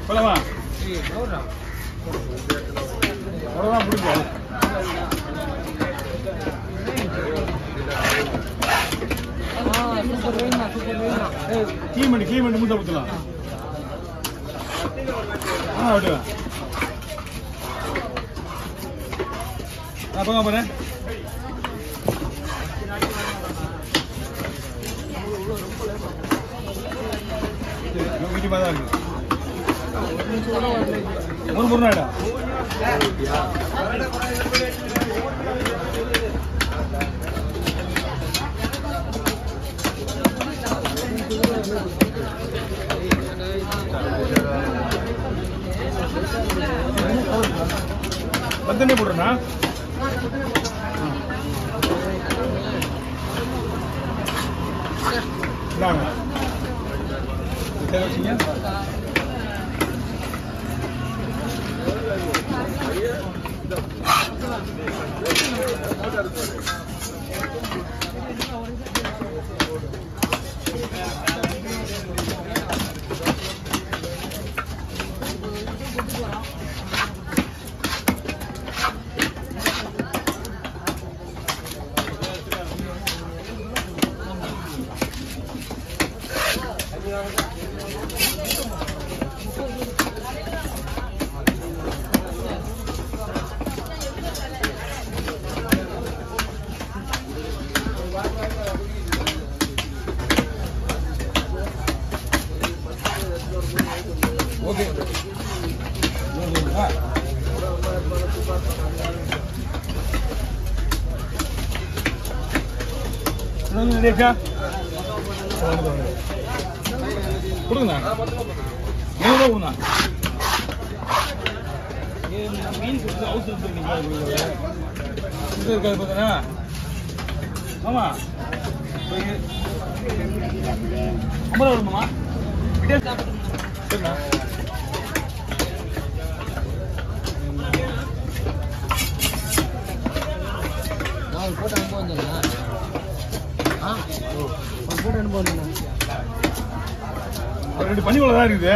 போலாமா அவ்வளோதான் முடிஞ்சு சூப்பர் வெயினா சூப்பர் வெயினா க்ளீன் பண்ணி க்ளீன் பண்ணி முட்டை ஊற்றலாம் ஆ விட்டுவா நான் போங்க போறேன் மீட்டியமாக தான் இருக்கு ஒரு முறை ஆயிடா பத்தனே போடுறேண்ணா இந்தாங்க சரி வச்சுங்க ஓகே ரெடியாச்சா கொடுங்கண்ணா நூறுரூவா கொடுங்க மீன் கொடுத்து அவசரம் இருக்கீங்களா இது இருக்காது பார்த்தா ஆமா ஐம்பது ரூபா வருமாம்மா சரிண்ணா நான் ஒரு போட்டோ அனுப்ப வந்தேன் ஆ ஒரு போட்டோ அனுப்ப வந்தேன் ஒரு ரெண்டு பனி தான் இருக்குது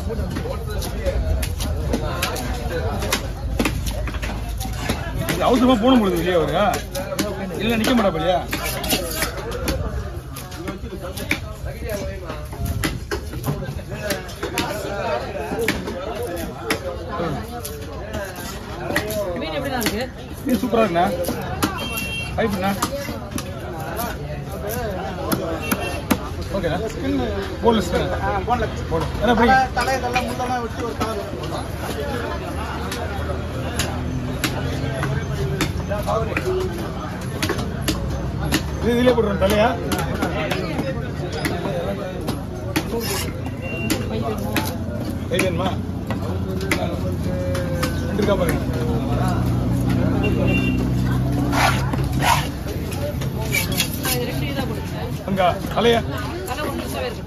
இது அவசரமா போன பொழுது இல்லையா அவரு இல்ல நிக்க மாட்டா இல்லையா மீன் எப்படி தான் இருக்கு இது சூப்பரா இருக்குண்ணா ஹைப்ண்ணா ஓகேண்ணா போன்லெஸ் போன்லெஸ் போடு என்ன பிடிங்க தலையெல்லாம் முள்ளெல்லாம் வச்சு ஒரு கலர் இது இதுலயே போடுறோம் தலையா கை வேணுமா ரெண்டு இருக்கா பாருங்க ரெண்டு இதாக கொடுங்க அங்க தலையா கலை ஒன்று நிமிஷம் இருக்கு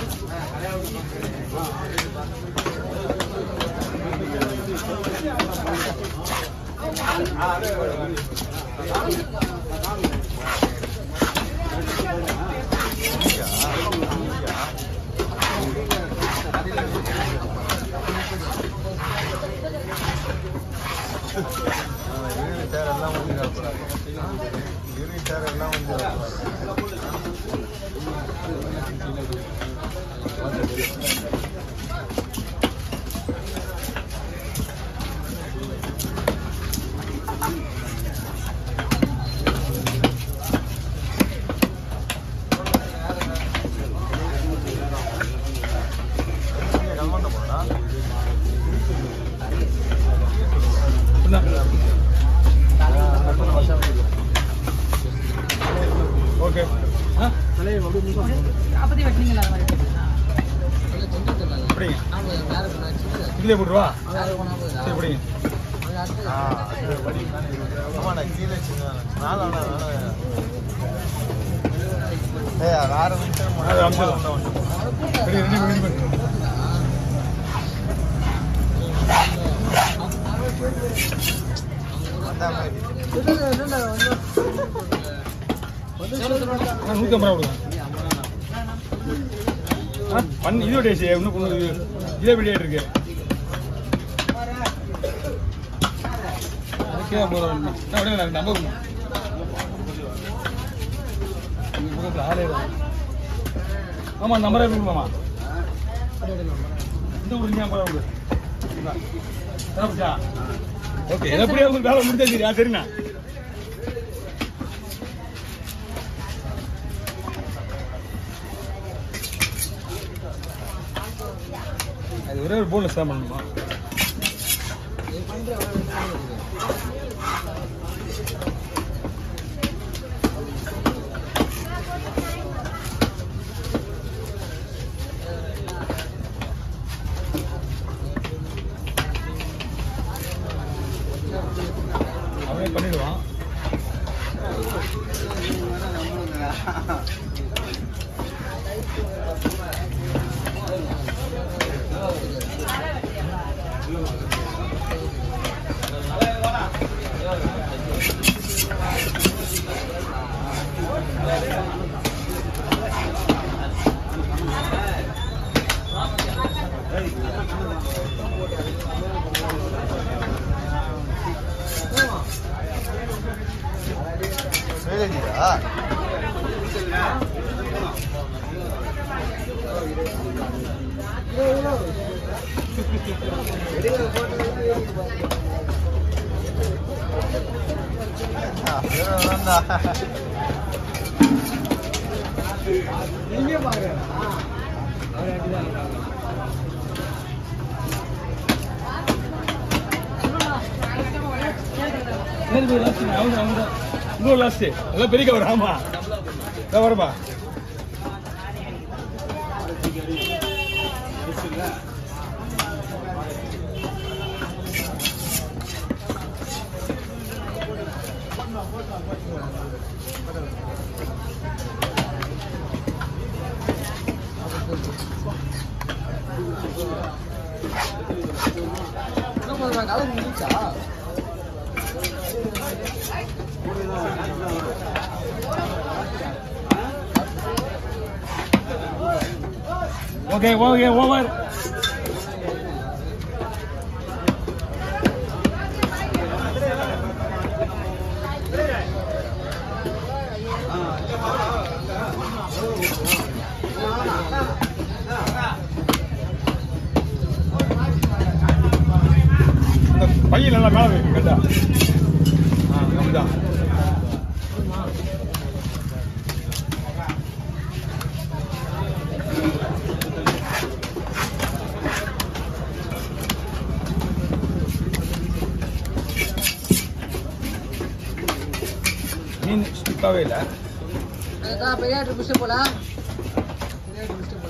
ஓகே ஆ அப்படி வெட்டினீங்களா அந்த மாதிரி அப்படிங்க ஆமாம் வேறு பண்ணாச்சு இதுலயே போட்டுருவா வேறு கொண்டாந்து சரி பிடிங்க அது அமிச்சிடலாம் ரெடி ரெடி ரெடி பண்ணு ஆ, நூத்தி ஐம்பது ரூபா கொடுங்க ஆ, பண்ணி இது டேசி இன்னும் கொஞ்சம் இது- இதே வெளியே இருக்கு கீழே போகிறோம் அப்படியே நான் நம்ப பக்கத்தில் ஆளே இல்லை. மாமா நம்பரே இருக்கு மாமா இந்த ஊருக்கு ஞாபகம் உண்டு ஓகே எப்படியா உங்களுக்கு வேலை முடிஞ்சா சரியா சரிண்ணா அது ஒரே ஒரு போன்லெஸ் தான் பண்ணணுமா நீ பண்ற வேலை வந்து நானே இருக்குது. அவனே பண்ணிடுவான் இங்கே பாரு அவர் அப்படிதான் இருக்காங்க சரி போய் லாஸ்ட் அவங்க அவங்க இன்னொரு லாஸ்ட் எல்லாம் பெரிய கவர் ஆமா இதோ வரப்பா என்ன பண்றாங்க அளவு முடிச்சா ஓகே ஓகே ஓவர் இந்த பையன் நல்லா மேலே வைக்கும் கேட்டா ஆ அப்படிதான் மீன் ஸ்டிக்காகவே இல்லை அதான் பெரியாட்டு பிடிச்சிட்டு போல பெரியாட்டு பிடிச்சிட்டு